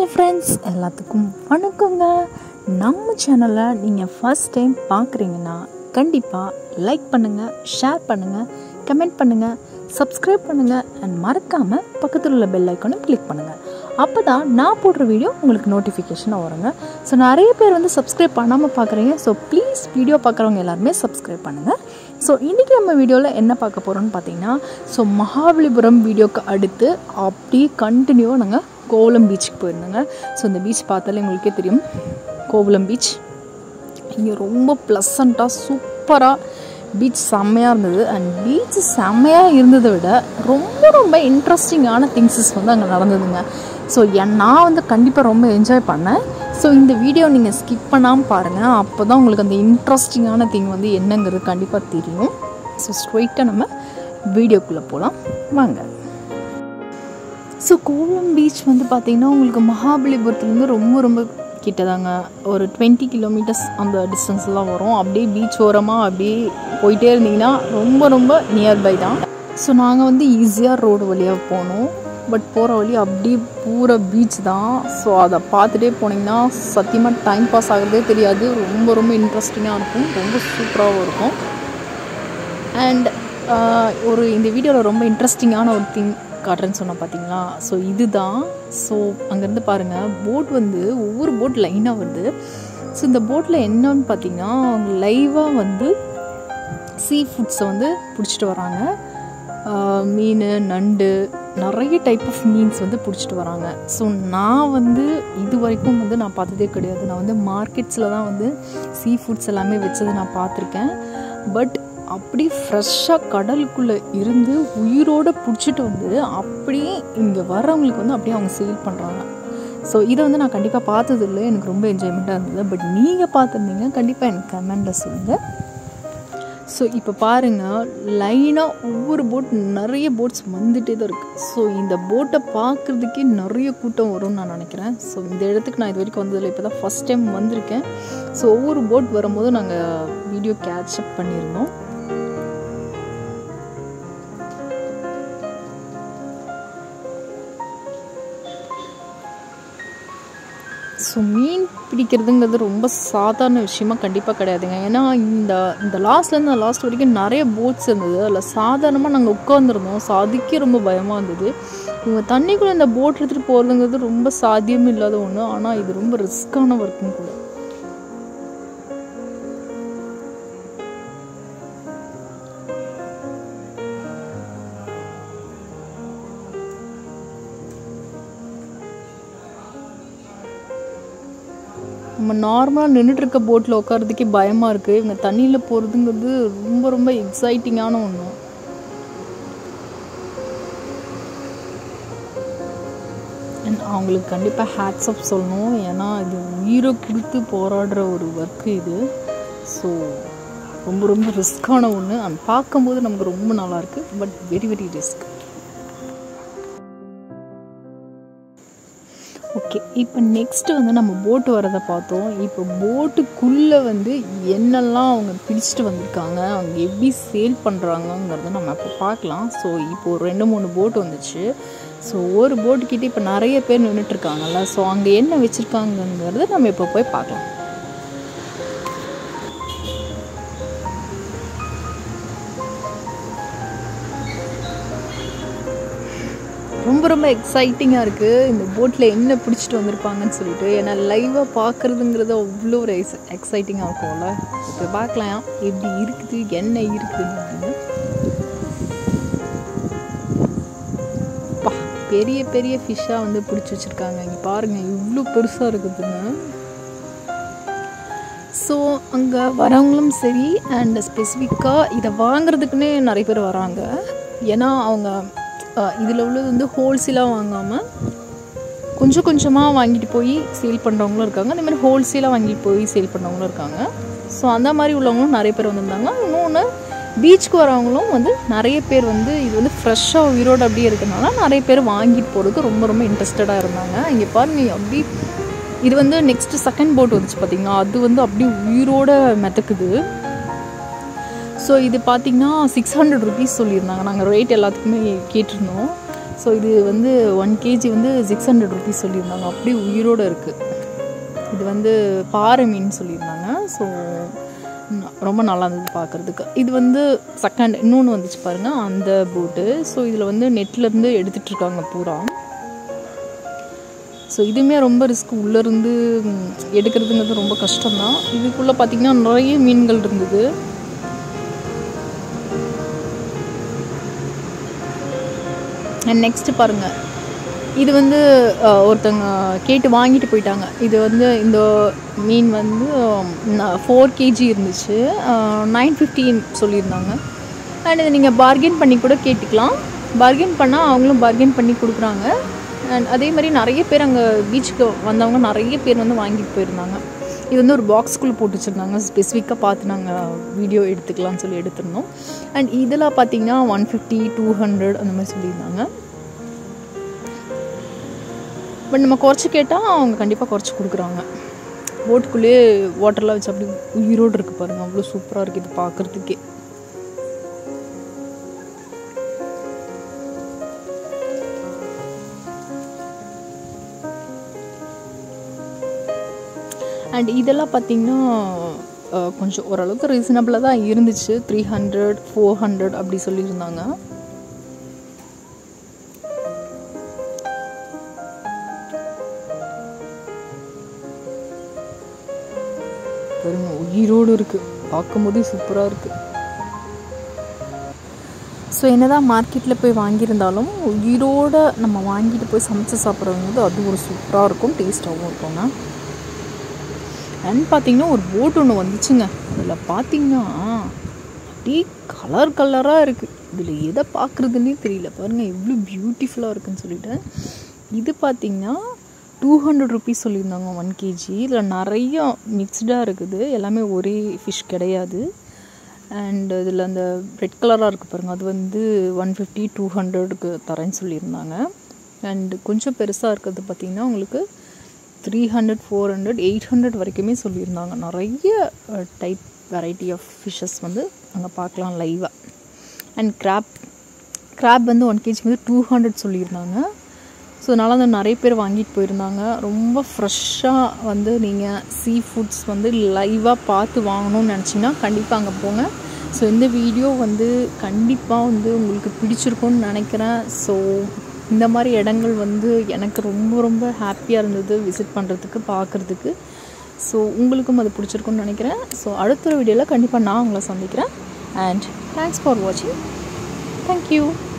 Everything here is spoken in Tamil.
ஃப்ரெண்ட்ஸ் எல்லாத்துக்கும் வணக்கங்க நம்ம சேனலை நீங்கள் ஃபர்ஸ்ட் டைம் பார்க்குறீங்கன்னா கண்டிப்பாக லைக் பண்ணுங்கள் ஷேர் பண்ணுங்கள் கமெண்ட் பண்ணுங்கள் சப்ஸ்கிரைப் பண்ணுங்கள் அண்ட் மறக்காமல் பக்கத்தில் உள்ள பெல் ஐக்கானும் கிளிக் பண்ணுங்கள் அப்போ தான் நான் போடுற வீடியோ உங்களுக்கு நோட்டிஃபிகேஷனாக வருங்க ஸோ நிறைய பேர் வந்து சப்ஸ்கிரைப் பண்ணாமல் பார்க்குறீங்க ஸோ ப்ளீஸ் வீடியோ பார்க்குறவங்க எல்லாருமே சப்ஸ்கிரைப் பண்ணுங்கள் ஸோ இன்றைக்கி நம்ம வீடியோவில் என்ன பார்க்க போகிறோம்னு பார்த்தீங்கன்னா ஸோ மகாபலிபுரம் வீடியோக்கு அடுத்து அப்படியே கண்டினியூவாக நாங்கள் கோவலம் பீச்சுக்கு போயிருந்தோங்க ஸோ இந்த பீச் பார்த்தாலே உங்களுக்கே தெரியும் கோவலம் பீச் இங்கே ரொம்ப ப்ளசண்ட்டாக சூப்பராக பீச் செம்மையாக இருந்தது அண்ட் பீச் செம்மையாக இருந்ததை விட ரொம்ப ரொம்ப இன்ட்ரெஸ்டிங்கான திங்ஸஸ் வந்து அங்கே நடந்ததுங்க ஸோ என் நான் வந்து கண்டிப்பாக ரொம்ப என்ஜாய் பண்ணேன் ஸோ இந்த வீடியோ நீங்கள் ஸ்கிப் பண்ணாமல் பாருங்கள் அப்போ தான் உங்களுக்கு அந்த இன்ட்ரெஸ்டிங்கான திங் வந்து என்னங்கிறது கண்டிப்பாக தெரியும் ஸோ ஸ்ட்ரைட்டாக நம்ம வீடியோக்குள்ளே போகலாம் வாங்க ஸோ கோவளம் பீச் வந்து பார்த்திங்கன்னா உங்களுக்கு மகாபலிபுரத்துலேருந்து ரொம்ப ரொம்ப கிட்டதாங்க ஒரு டுவெண்ட்டி கிலோமீட்டர்ஸ் அந்த டிஸ்டன்ஸ்லாம் வரும் அப்படியே பீச் ஓரமாக அப்படியே போயிட்டே இருந்தீங்கன்னா ரொம்ப ரொம்ப நியர்பை தான் ஸோ நாங்கள் வந்து ஈஸியாக ரோடு வழியாக போனோம் பட் போகிற வழி அப்படியே பூரா பீச் தான் ஸோ அதை பார்த்துட்டே போனீங்கன்னா சத்தியமாக டைம் பாஸ் ஆகிறதே தெரியாது ரொம்ப ரொம்ப இன்ட்ரெஸ்டிங்காக இருக்கும் ரொம்ப சூப்பராகவும் இருக்கும் அண்ட் ஒரு இந்த வீடியோவில் ரொம்ப இன்ட்ரெஸ்டிங்கான ஒரு திங் காட்டுறேன்னு சொன்னால் பார்த்தீங்களா ஸோ இதுதான் ஸோ அங்கேருந்து பாருங்கள் போட் வந்து ஒவ்வொரு போட் லைனாக வருது ஸோ இந்த போட்டில் என்னன்னு பார்த்தீங்கன்னா அவங்க லைவாக வந்து சீ ஃபுட்ஸை வந்து பிடிச்சிட்டு வராங்க மீன் நண்டு நிறைய டைப் ஆஃப் மீன்ஸ் வந்து பிடிச்சிட்டு வராங்க ஸோ நான் வந்து இது வரைக்கும் வந்து நான் பார்த்ததே கிடையாது நான் வந்து மார்க்கெட்ஸில் தான் வந்து சீ ஃபுட்ஸ் எல்லாமே வச்சது நான் பார்த்துருக்கேன் பட் அப்படி ஃப்ரெஷ்ஷாக கடலுக்குள்ளே இருந்து உயிரோடு பிடிச்சிட்டு வந்து அப்படியே இங்கே வர்றவங்களுக்கு வந்து அப்படியே அவங்க சேல் பண்ணுறாங்க ஸோ இதை வந்து நான் கண்டிப்பாக பார்த்தது இல்லை எனக்கு ரொம்ப என்ஜாய்மெண்ட்டாக இருந்தது பட் நீங்கள் பார்த்துருந்தீங்க கண்டிப்பாக எனக்கு கமெண்டில் சொல்லுங்கள் ஸோ இப்போ பாருங்கள் லைனாக ஒவ்வொரு போட் நிறைய போட்ஸ் வந்துகிட்டே தான் இருக்குது ஸோ இந்த போட்டை பார்க்குறதுக்கே நிறைய கூட்டம் வரும்னு நான் நினைக்கிறேன் ஸோ இந்த இடத்துக்கு நான் இது வரைக்கும் வந்ததில்லை இப்போ தான் ஃபஸ்ட் டைம் வந்திருக்கேன் ஸோ ஒவ்வொரு போட் வரும்போது நாங்கள் வீடியோ கேட்சப் பண்ணியிருந்தோம் ஸோ மீன் பிடிக்கிறதுங்கிறது ரொம்ப சாதாரண விஷயமா கண்டிப்பாக கிடையாதுங்க ஏன்னா இந்த இந்த லாஸ்ட்லேருந்து லாஸ்ட் வரைக்கும் நிறைய போட்ஸ் இருந்தது அதில் சாதாரணமாக நாங்கள் உட்காந்துருந்தோம் ஸோ அதுக்கே ரொம்ப பயமாக இருந்தது இவங்க தண்ணிக்குள்ளே இந்த போட் எடுத்துகிட்டு போகிறதுங்கிறது ரொம்ப சாத்தியமும் இல்லாத ஒன்று ஆனால் இது ரொம்ப ரிஸ்க்கான ஒர்க்கும் கூட நம்ம நார்மலாக நின்றுட்டு இருக்க போட்டில் உட்காரதுக்கே பயமாக இருக்குது இவங்க தண்ணியில் போகிறதுங்கிறது ரொம்ப ரொம்ப எக்ஸைட்டிங்கான ஒன்று அண்ட் அவங்களுக்கு கண்டிப்பாக ஹேட்ஸ் அப் சொல்லணும் ஏன்னா இது உயிரை கொடுத்து போராடுற ஒரு ஒர்க்கு இது ஸோ ரொம்ப ரொம்ப ரிஸ்க்கான ஒன்று அண்ட் பார்க்கும்போது நமக்கு ரொம்ப நல்லாயிருக்கு but very very risk okay இப்போ நெக்ஸ்ட்டு வந்து நம்ம போட்டு வரதை பார்த்தோம் இப்போ போட்டுக்குள்ளே வந்து என்னெல்லாம் அவங்க பிடிச்சிட்டு வந்திருக்காங்க அவங்க எப்படி சேல் பண்ணுறாங்கங்கிறத நம்ம இப்போ பார்க்கலாம் ஸோ இப்போ ஒரு ரெண்டு மூணு போட் வந்துச்சு ஸோ ஒரு போட்டுக்கிட்ட இப்போ நிறைய பேர் நின்றுட்டுருக்காங்கல்ல ஸோ அங்கே என்ன வச்சுருக்காங்கங்கிறத நம்ம இப்போ போய் பார்க்கலாம் ரொம்ப ரொம்ப எக்ஸைட்டிங்காக இருக்குது இந்த போட்டில் என்ன பிடிச்சிட்டு வந்திருப்பாங்கன்னு சொல்லிட்டு ஏன்னா லைவாக பார்க்குறதுங்கிறது அவ்வளோ ஒரு எக்ஸ் எக்ஸைட்டிங்காக இருக்கும்ல இப்போ பார்க்கலாம் எப்படி இருக்குது என்ன இருக்குது அப்படின்னு பா பெரிய பெரிய ஃபிஷ்ஷாக வந்து பிடிச்சி வச்சுருக்காங்க இங்கே பாருங்கள் இவ்வளோ பெருசாக இருக்குதுங்க ஸோ அங்கே வரவங்களும் சரி அண்ட் ஸ்பெசிஃபிக்காக இதை வாங்குறதுக்குன்னே நிறைய பேர் வராங்க ஏன்னா அவங்க இதில் உள்ளது வந்து ஹோல்சேலாக வாங்காமல் கொஞ்சம் கொஞ்சமாக வாங்கிட்டு போய் சேல் பண்ணுறவங்களும் இருக்காங்க அதே மாதிரி ஹோல்சேலாக வாங்கிட்டு போய் சேல் பண்ணுறவங்களும் இருக்காங்க ஸோ அந்த மாதிரி உள்ளவங்களும் நிறைய பேர் வந்திருந்தாங்க இன்னொன்று பீச்சுக்கு வரவங்களும் வந்து நிறைய பேர் வந்து இது வந்து ஃப்ரெஷ்ஷாக உயிரோடு அப்படியே இருக்கிறனால நிறைய பேர் வாங்கிட்டு போகிறதுக்கு ரொம்ப ரொம்ப இன்ட்ரெஸ்டடாக இருந்தாங்க இங்கே பாருங்க அப்படி இது வந்து நெக்ஸ்ட்டு செகண்ட் போட் வந்துச்சு பார்த்திங்கன்னா அது வந்து அப்படியே உயிரோட மெதக்குது ஸோ இது பார்த்திங்கன்னா சிக்ஸ் ஹண்ட்ரட் ருபீஸ் சொல்லியிருந்தாங்க நாங்கள் ரேட் எல்லாத்துக்குமே கேட்டிருந்தோம் ஸோ இது வந்து ஒன் கேஜி வந்து சிக்ஸ் ஹண்ட்ரட் ருபீஸ் சொல்லியிருந்தாங்க அப்படியே உயிரோடு இருக்குது இது வந்து பாறை மீன் சொல்லியிருந்தாங்க ஸோ ரொம்ப நல்லா இருந்தது பார்க்குறதுக்கு இது வந்து செகண்ட் இன்னொன்று வந்துச்சு பாருங்கள் அந்த போட்டு ஸோ இதில் வந்து நெட்லேருந்து எடுத்துகிட்டு இருக்காங்க பூரா ஸோ இதுவுமே ரொம்ப ரிஸ்க் உள்ளேருந்து எடுக்கிறதுங்கிறது ரொம்ப கஷ்டம்தான் இதுக்குள்ளே பார்த்திங்கன்னா நிறைய மீன்கள் இருந்தது அண்ட் நெக்ஸ்ட்டு பாருங்கள் இது வந்து ஒருத்தங்க கேட்டு வாங்கிட்டு போயிட்டாங்க இது வந்து இந்த மீன் வந்து ஃபோர் கேஜி இருந்துச்சு நைன் ஃபிஃப்டின் சொல்லியிருந்தாங்க அண்ட் இதை நீங்கள் பார்கென் பண்ணி கூட கேட்டுக்கலாம் பார்கென் பண்ணால் அவங்களும் பார்கென் பண்ணி கொடுக்குறாங்க அண்ட் அதே மாதிரி நிறைய பேர் அங்கே பீச்சுக்கு வந்தவங்க நிறைய பேர் வந்து வாங்கிட்டு போயிருந்தாங்க இது வந்து ஒரு பாக்ஸ்குள்ளே போட்டு வச்சுருந்தாங்க ஸ்பெசிஃபிக்காக பார்த்து நாங்கள் வீடியோ எடுத்துக்கலாம்னு சொல்லி எடுத்திருந்தோம் அண்ட் இதெல்லாம் பார்த்தீங்கன்னா ஒன் ஃபிஃப்டி டூ ஹண்ட்ரட் அந்த மாதிரி சொல்லியிருந்தாங்க பட் நம்ம குறைச்சி கேட்டால் அவங்க கண்டிப்பாக குறைச்சி கொடுக்குறாங்க போட்டுக்குள்ளேயே வாட்டர்லாம் வச்சு அப்படி உயிரோடு இருக்குது பாருங்கள் அவ்வளோ சூப்பராக இருக்குது இது பார்க்குறதுக்கே அண்ட் இதெல்லாம் பார்த்திங்கன்னா கொஞ்சம் ஓரளவுக்கு ரீசனபிளாக தான் இருந்துச்சு த்ரீ ஹண்ட்ரட் ஃபோர் ஹண்ட்ரட் அப்படி சொல்லியிருந்தாங்க பாருங்க உயிரோடு இருக்குது பார்க்கும்போதே சூப்பராக இருக்குது ஸோ என்னதான் மார்க்கெட்டில் போய் வாங்கியிருந்தாலும் உயிரோட நம்ம வாங்கிட்டு போய் சமைச்சு சாப்பிட்றது அது ஒரு சூப்பராக இருக்கும் டேஸ்ட்டாகவும் இருக்குங்க அண்ட் பார்த்தீங்கன்னா ஒரு போட் ஒன்று வந்துச்சுங்க அதில் பார்த்தீங்கன்னா அப்படியே கலர் கலராக இருக்குது இதில் எதை பார்க்குறதுன்னே தெரியல பாருங்கள் எவ்வளோ பியூட்டிஃபுல்லாக இருக்குன்னு சொல்லிட்டு இது பார்த்திங்கன்னா டூ ஹண்ட்ரட் ருபீஸ் சொல்லியிருந்தாங்க ஒன் கேஜி இதில் நிறைய மிக்ஸ்டாக இருக்குது எல்லாமே ஒரே ஃபிஷ் கிடையாது அண்ட் இதில் அந்த ரெட் கலராக இருக்குது பாருங்கள் அது வந்து ஒன் ஃபிஃப்டி டூ ஹண்ட்ரடுக்கு தரேன்னு சொல்லியிருந்தாங்க அண்டு கொஞ்சம் பெருசாக இருக்கிறது பார்த்திங்கன்னா உங்களுக்கு three hundred four hundred eight hundred வரைக்குமே சொல்லியிருந்தாங்க நிறைய டைப் வெரைட்டி ஆஃப் ஃபிஷ்ஷஸ் வந்து அங்கே பார்க்கலாம் லைவாக அண்ட் கிராப் கிராப் வந்து ஒன் கேஜி வந்து டூ ஹண்ட்ரட் சொல்லியிருந்தாங்க ஸோ அதனால் வந்து நிறைய பேர் வாங்கிட்டு போயிருந்தாங்க ரொம்ப ஃப்ரெஷ்ஷாக வந்து நீங்கள் சீ ஃபுட்ஸ் வந்து லைவாக பார்த்து வாங்கணும்னு நினச்சிங்கன்னா கண்டிப்பாக அங்கே போங்க ஸோ இந்த வீடியோ வந்து கண்டிப்பாக வந்து உங்களுக்கு பிடிச்சிருக்கும்னு நினைக்கிறேன் ஸோ இந்த மாதிரி இடங்கள் வந்து எனக்கு ரொம்ப ரொம்ப ஹாப்பியாக இருந்தது விசிட் பண்ணுறதுக்கு பார்க்குறதுக்கு ஸோ உங்களுக்கும் அது பிடிச்சிருக்கும்னு நினைக்கிறேன் ஸோ அடுத்த வீடியோவில் கண்டிப்பாக நான் உங்களை சந்திக்கிறேன் அண்ட் தேங்க்ஸ் ஃபார் வாட்சிங் தேங்க்யூ